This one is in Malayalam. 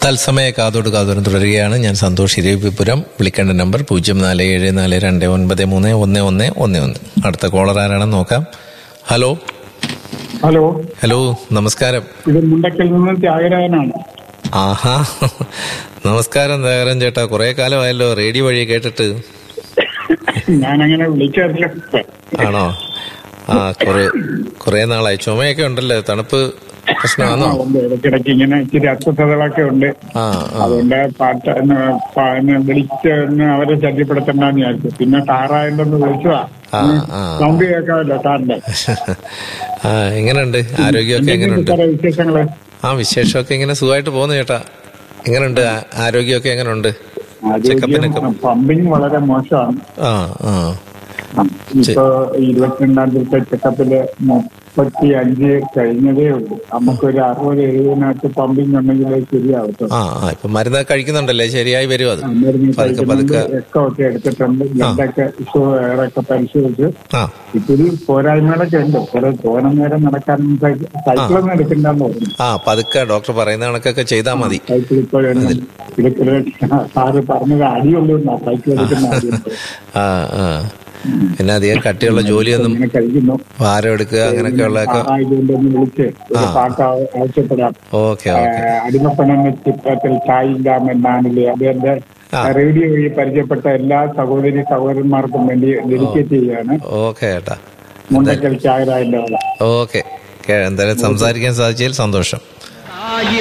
തത്സമയ കാതോട് കാതോരം തുടരുകയാണ് ഞാൻ സന്തോഷ് ഇരവിപുരം വിളിക്കേണ്ട നമ്പർ പൂജ്യം നാല് ഏഴ് നാല് രണ്ട് ഒൻപത് മൂന്ന് ഒന്ന് ഒന്ന് ഒന്ന് ഒന്ന് അടുത്ത കോളർ ആരാണെന്ന് നോക്കാം ഹലോ ഹലോ ഹലോ നമസ്കാരം ഇത് മുണ്ടക്കൽ നിന്ന് ത്യാഗരാജനാണ് ആഹാ നമസ്കാരം ദേവരൻ ചേട്ടാ കുറെ കാലമായല്ലോ റേഡിയോ വഴി കേട്ടിട്ട് ഞാൻ അങ്ങനെ വിളിക്കാറില്ല ആണോ ആ കുറെ കുറെ നാളായി ചുമയൊക്കെ ഉണ്ടല്ലോ തണുപ്പ് പ്രശ്നമാണോ ഉണ്ട്. ഇടയ്ക്കിടയ്ക്ക് ഇങ്ങനെ ഇച്ചിരി അസ്വസ്ഥതകളൊക്കെ ഉണ്ട് ആ ആ അതുകൊണ്ട് പാട്ട് എന്ന് പ- എന്ന് വിളിച്ച് ഒന്ന് അവരെ ശല്യപ്പെടുത്തണ്ടെന്ന് വിചാരിച്ചു പിന്നെ സാറായെന്ന് വിളിച്ചതാ ആ ആ സൗണ്ട് കേൾക്കാമല്ലോ സാറിന്റെ ആ എങ്ങനെയുണ്ട് ആരോഗ്യമൊക്കെ എങ്ങനെയുണ്ട് സാറേ വിശേഷങ്ങള് ആ വിശേഷമൊക്കെ ഇങ്ങനെ സുഖമായിട്ട് പോകുന്നു ചേട്ടാ എങ്ങനെയുണ്ട് ആ- ആരോഗ്യമൊക്കെ എങ്ങനെയുണ്ട് ചെക്കപ്പിനൊക്കെ ആരോഗ്യം പമ്പിങ് വളരെ മോശമാണ് ആ ആ ഇപ്പൊ ഇരുപത്തിരണ്ടാം തീയതി ചെക്കപ്പില് മുപ്പത്തി അഞ്ച് കഴിഞ്ഞതേ ഉള്ളൂ നമുക്കൊരു അറുപത് എഴുപതിനകത്ത് പമ്പിങ് ഉണ്ടെങ്കിൽ ശരിയാവത്തുള്ളൂ ആ ആ ഇപ്പൊ മരുന്ന് കഴിക്കുന്നുണ്ടല്ലേ ശരിയായി വരും അത് മരുന്ന് പതുക്കെ കഴിക്കുന്നുണ്ട് പതുക്കെ എക്കോ ഒക്കെ എടുത്തിട്ടുണ്ട് ബ്ലഡൊക്കെ ഷുഗറൊക്കെ പരിശോധിച്ച് ആ ഇത്തിരി പോരായ്മകളൊക്കെ ഉണ്ട് കുറെ തോനം നേരം നടക്കാൻ സൈ- സൈക്കിളൊന്നും എടുക്കണ്ടെന്ന് പറഞ്ഞു ആ പതുക്കെ ഡോക്ടർ പറയുന്ന കണക്കൊക്കെ ചെയ്താൽ മതി സൈക്കിൾ ഇപ്പോഴൊന്നും എടുക്കല് സാറ് പറഞ്ഞത് അടിയുള്ളൂ സൈക്കിൾ എടുക്കുന്ന ആദ്യം. ആ ആ പിന്നെ അധികം കട്ടിയുള്ള ജോലിയൊന്നും ഇങ്ങനെ കഴിക്കുന്നു ഭാരം എടുക്കുക അങ്ങനെയൊക്കെയുള്ളതൊക്കെ ആയതുകൊണ്ടൊന്ന് വിളിച്ച് ഒരു പാട്ട് ആ- ആവശ്യപ്പെടാം ഓക്കെ ഓക്കെ അടിമപ്പണം ചിത്രത്തിൽ ചായില്ലാമെന്നാണില്ലേ അത് എന്റെ ആ. റേഡിയോ വഴി പരിചയപ്പെട്ട എല്ലാ സഹോദരി സഹോദരന്മാർക്കും വേണ്ടി ഡെഡിക്കേറ്റ് ചെയ്യാണ് ഓക്കെ ചേട്ടാ മുണ്ടക്കൽ ചായരായന്റെ വക ഓക്കെ എന്തായാലും സംസാരിക്കാൻ സാധിച്ചതിൽ സന്തോഷം